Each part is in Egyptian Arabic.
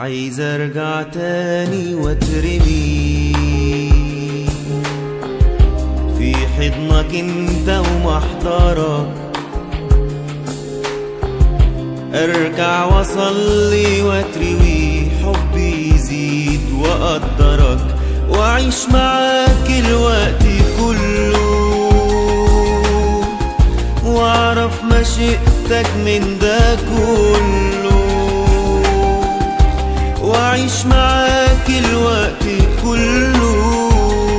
عايز ارجع تاني واترمي في حضنك انت ومحضرك ارجع واصلي واتروي حبي يزيد واقدرك واعيش معاك الوقت كله واعرف مشيئتك من ده كله واعيش معاك الوقت كله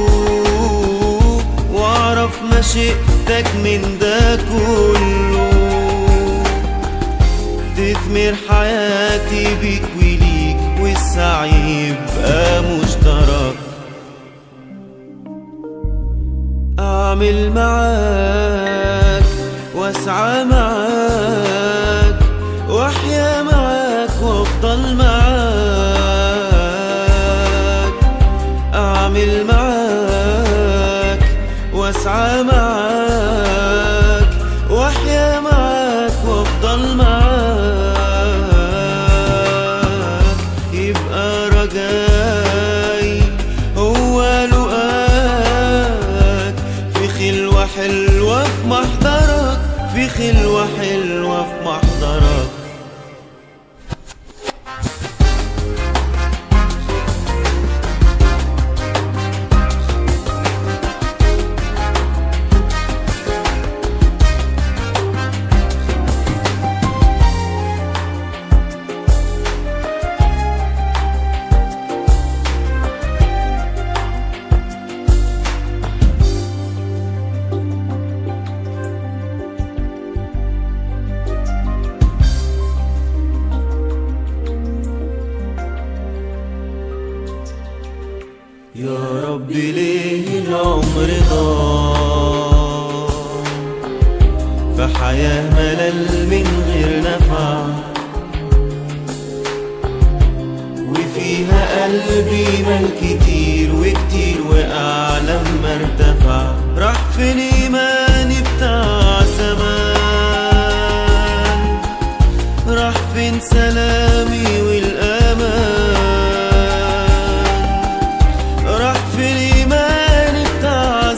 واعرف مشيئتك من ده كله تثمر حياتي بيك وليك والسعي يبقى مشترك أعمل معاك واسعى معاك واحيا معاك وافضل معاك أعمل معاك واسعى معاك واحيا معاك وافضل معاك يبقى رجاي هو لقاك في خلوة حلوة في محضرك في خلوة حلوة في محضرك يا رب ليه العمر ضاع في حياة ملل من غير نفع وفيها قلبي مال كتير وكتير وقع لما ارتفع راح فين ايماني بتاع زمان راح فين سلامي والامان راح في الإيمان بتاع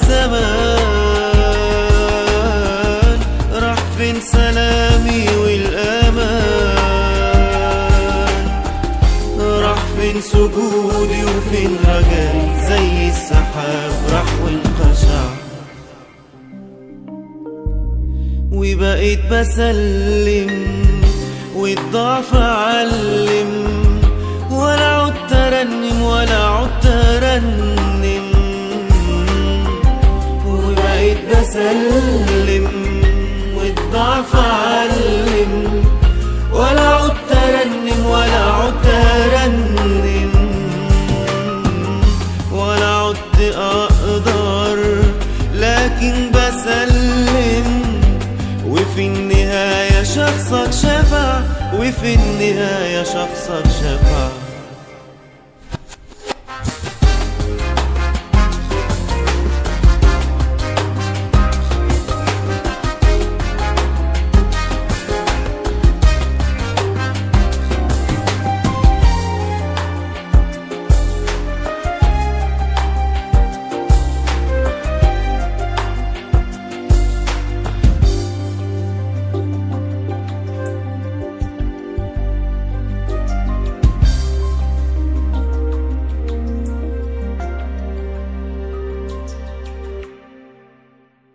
زمان راح فين سلامي والأمان راح فين سجودي وفين رجائي زي السحاب راح وانقشع وبقيت بسلم والضعف علم ولا عدت ارنم ولا عدت ارنم وبقيت بسلم والضعف علم ولا عدت ارنم ولا عدت ارنم ولا عدت اقدر لكن بسلم وفي النهاية شخصك شفع وفي النهاية شخصك شفع